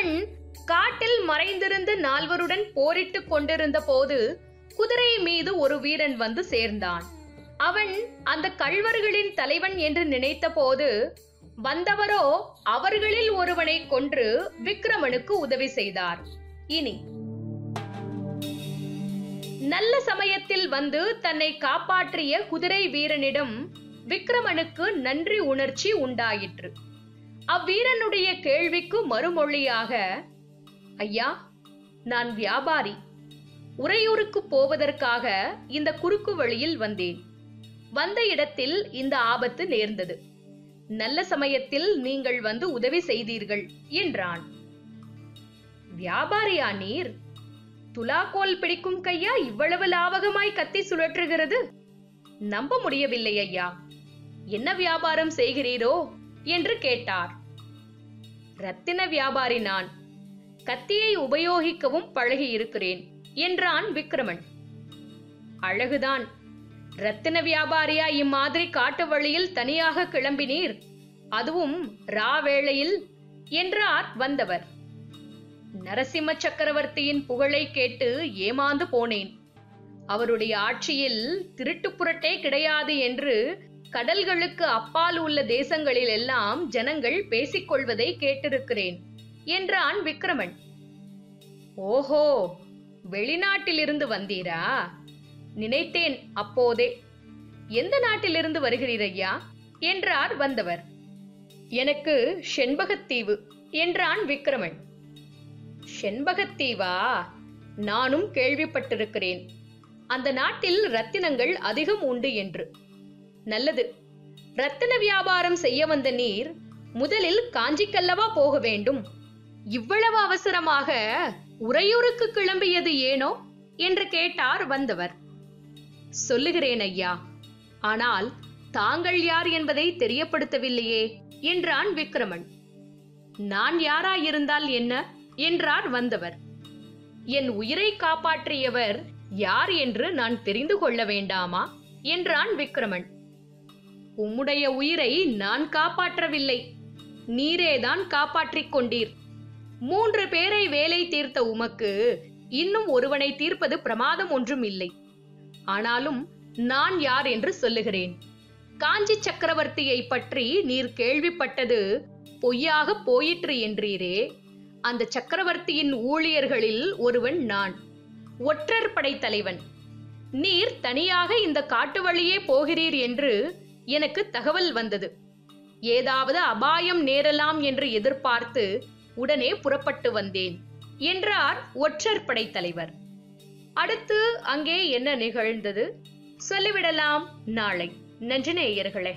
அவன் காட்டில் மறைந்திருந்து நால்வருடன் போரிட்டுக் கொண்டிருந்த போது குதிரை மீது ஒரு வீரன் வந்து சேர்ந்தான் அவன் அந்த கள்வர்களின் தலைவன் என்று நினைத்த போது வந்தவரோ அவர்களில் ஒருவனை கொன்று விக்ரமனுக்கு உதவி செய்தார் இனி நல்ல சமயத்தில் வந்து தன்னை காப்பாற்றிய குதிரை வீரனிடம் விக்ரமனுக்கு நன்றி உணர்ச்சி உண்டாயிற்று அவ்வீரனுடைய கேள்விக்கு மறுமொழியாக ஐயா நான் வியாபாரி உறையூருக்கு போவதற்காக இந்த குறுக்கு வழியில் வந்தேன் வந்த இடத்தில் இந்த ஆபத்து நேர்ந்தது நல்ல சமயத்தில் நீங்கள் வந்து உதவி செய்தீர்கள் என்றான் வியாபாரியா நீர் துலாக்கோல் பிடிக்கும் கையா இவ்வளவு லாவகமாய் கத்தி சுழற்றுகிறது நம்ப முடியவில்லை ஐயா என்ன வியாபாரம் செய்கிறீரோ என்று கேட்டார் ரத்தின வியாபாரி நான் கத்தியை உபயோகிக்கவும் பழகி இருக்கிறேன் என்றான் விக்ரமன் அழகுதான் ரத்தின வியாபாரியா இம்மாதிரி காட்டு வழியில் தனியாக கிளம்பினீர் அதுவும் ரா வேளையில் என்றார் வந்தவர் நரசிம்ம சக்கரவர்த்தியின் புகழை கேட்டு ஏமாந்து போனேன் அவருடைய ஆட்சியில் திருட்டு புரட்டே கிடையாது என்று கடல்களுக்கு அப்பால் உள்ள தேசங்களில் எல்லாம் ஜனங்கள் பேசிக்கொள்வதை கேட்டிருக்கிறேன் என்றான் விக்ரமன் ஓஹோ வெளிநாட்டிலிருந்து வந்தீரா நினைத்தேன் அப்போதே எந்த நாட்டிலிருந்து வருகிறீர் ஐயா என்றார் வந்தவர் எனக்கு செண்பகத்தீவு என்றான் விக்ரமன் செண்பகத்தீவா நானும் கேள்விப்பட்டிருக்கிறேன் அந்த நாட்டில் ரத்தினங்கள் அதிகம் உண்டு என்று நல்லது ரத்தின வியாபாரம் செய்ய வந்த நீர் முதலில் காஞ்சிக்கல்லவா போக வேண்டும் இவ்வளவு அவசரமாக உறையூருக்கு கிளம்பியது ஏனோ என்று கேட்டார் வந்தவர் சொல்லுகிறேன் ஐயா ஆனால் தாங்கள் யார் என்பதை தெரியப்படுத்தவில்லையே என்றான் விக்ரமன் நான் யாராயிருந்தால் என்ன என்றார் வந்தவர் என் உயிரை காப்பாற்றியவர் யார் என்று நான் தெரிந்து கொள்ள வேண்டாமா என்றான் விக்ரமன் உம்முடைய உயிரை நான் காப்பாற்றவில்லை நீரேதான் காப்பாற்றிக் கொண்டீர் மூன்று பேரை வேலை தீர்த்த உமக்கு இன்னும் ஒருவனை தீர்ப்பது பிரமாதம் ஒன்றும் இல்லை ஆனாலும் நான் யார் என்று சொல்லுகிறேன் காஞ்சி சக்கரவர்த்தியை பற்றி நீர் கேள்விப்பட்டது பொய்யாக போயிற்று என்றீரே அந்த சக்கரவர்த்தியின் ஊழியர்களில் ஒருவன் நான் ஒற்றர் படை தலைவன் நீர் தனியாக இந்த காட்டு வழியே போகிறீர் என்று எனக்கு தகவல் வந்தது ஏதாவது அபாயம் நேரலாம் என்று எதிர்பார்த்து உடனே புறப்பட்டு வந்தேன் என்றார் ஒற்றர் படை தலைவர் அடுத்து அங்கே என்ன நிகழ்ந்தது சொல்லிவிடலாம் நாளை நன்றி நேயர்களே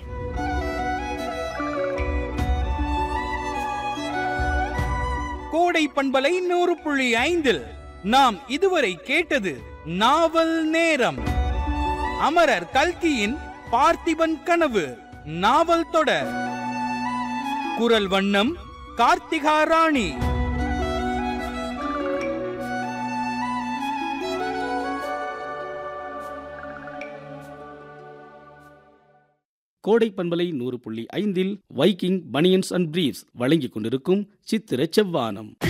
கோடை பண்பலை நூறு புள்ளி ஐந்தில் நாம் இதுவரை கேட்டது நாவல் நேரம் அமரர் கல்கியின் பார்த்திபன் கனவு நாவல் தொடர் குரல் வண்ணம் கார்த்திகா ராணி கோடை பண்பலை நூறு புள்ளி ஐந்தில் வைக்கிங் பனியன்ஸ் அண்ட் பிரீவ்ஸ் வழங்கிக் கொண்டிருக்கும் சித்திர செவ்வானம்